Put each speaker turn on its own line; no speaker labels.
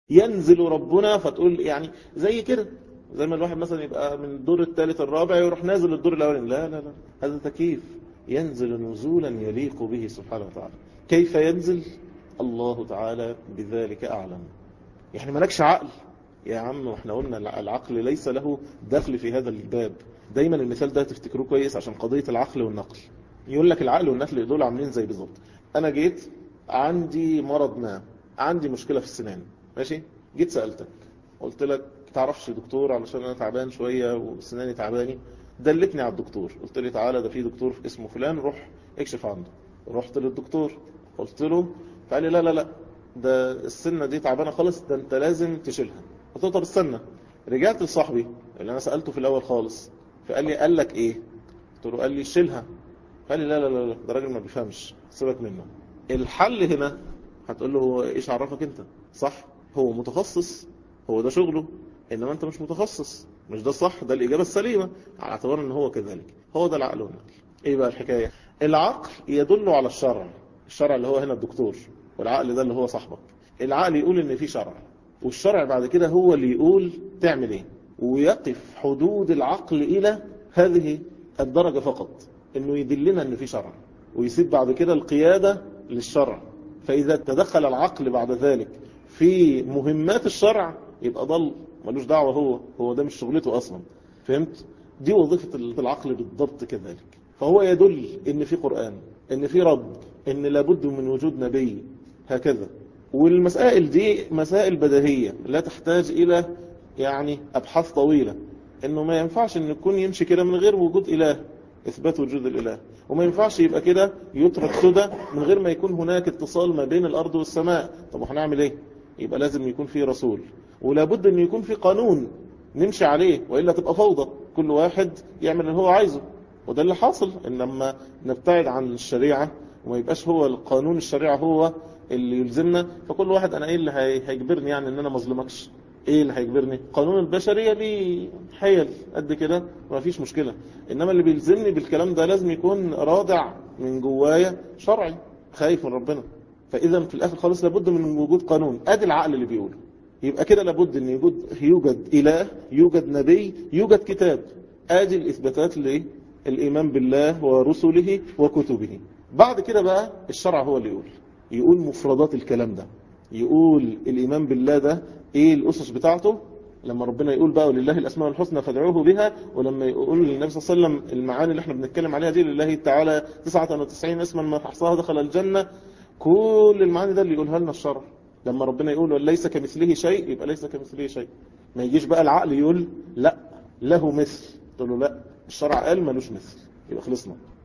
ينزل ربنا فتقول يعني زي كده زي ما الواحد مثلا يبقى من الدور الثالث الرابع يروح نازل الدور الاولاني لا لا لا هذا تكييف ينزل نزولا يليق به سبحانه وتعالى كيف ينزل الله تعالى بذلك أعلم يعني مالكش عقل يا عم واحنا قلنا العقل ليس له دخل في هذا الباب دايما المثال ده تفتكروه كويس عشان قضية العقل والنقل يقول لك العقل والنقل دول عاملين زي بالظبط انا جيت عندي مرض ما عندي مشكلة في السنان ماشي جيت سألتك قلت لك تعرفش دكتور علشان انا تعبان شوية وسناني تعباني دلتني على الدكتور قلت لي تعالى ده في دكتور اسمه فلان روح اكشف عنده رحت للدكتور قلت له فقال لي لا لا لا ده السنة دي تعبانة خالص ده انت لازم تشيلها قلت له طب استنى رجعت لصاحبي اللي انا سألته في الاول خالص فقال لي قال لك ايه قلت له قال لي شيلها قال لي لا لا لا لا ده راجل ما بيفهمش سيبك منه الحل هنا هتقول له هو ايش عرفك انت صح هو متخصص هو ده شغله انما انت مش متخصص مش ده صح ده الاجابه السليمه على اعتبار ان هو كذلك هو ده العقل والنقل ايه بقى الحكايه العقل يدل على الشرع الشرع اللي هو هنا الدكتور والعقل ده اللي هو صاحبك العقل يقول ان في شرع والشرع بعد كده هو اللي يقول تعمل ايه ويقف حدود العقل الى هذه الدرجه فقط انه يدلنا ان في شرع ويسيب بعد كده القياده للشرع فاذا تدخل العقل بعد ذلك في مهمات الشرع يبقى ضل ملوش دعوة هو هو ده مش شغلته أصلا فهمت دي وظيفة العقل بالضبط كذلك فهو يدل ان في قرآن ان في رب ان لابد من وجود نبي هكذا والمسائل دي مسائل بديهية لا تحتاج الى يعني ابحاث طويلة انه ما ينفعش ان يكون يمشي كده من غير وجود اله اثبات وجود الاله وما ينفعش يبقى كده يترك سدى من غير ما يكون هناك اتصال ما بين الارض والسماء طب هنعمل ايه يبقى لازم يكون في رسول ولابد ان يكون في قانون نمشي عليه وإلا تبقى فوضى كل واحد يعمل اللي هو عايزه وده اللي حاصل ان لما نبتعد عن الشريعة وما يبقاش هو القانون الشريعة هو اللي يلزمنا فكل واحد انا ايه اللي هيجبرني يعني ان انا مظلمكش ايه اللي هيجبرني قانون البشرية ليه حيل قد كده وما فيش مشكلة انما اللي بيلزمني بالكلام ده لازم يكون رادع من جوايا شرعي خايف من ربنا فاذا في الاخر خالص لابد من وجود قانون ادي العقل اللي بيقوله يبقى كده لابد ان يوجد يوجد اله يوجد نبي يوجد كتاب ادي الاثباتات للايمان بالله ورسله وكتبه بعد كده بقى الشرع هو اللي يقول يقول مفردات الكلام ده يقول الايمان بالله ده ايه الاسس بتاعته لما ربنا يقول بقى ولله الاسماء الحسنى فادعوه بها ولما يقول للنبي صلى الله عليه وسلم المعاني اللي احنا بنتكلم عليها دي لله تعالى 99 اسما من احصاها دخل الجنه كل المعاني ده اللي يقولها لنا الشرع لما ربنا يقول ليس كمثله شيء يبقى ليس كمثله شيء ما يجيش بقى العقل يقول لا له مثل تقول له لا الشرع قال ملوش مثل يبقى خلصنا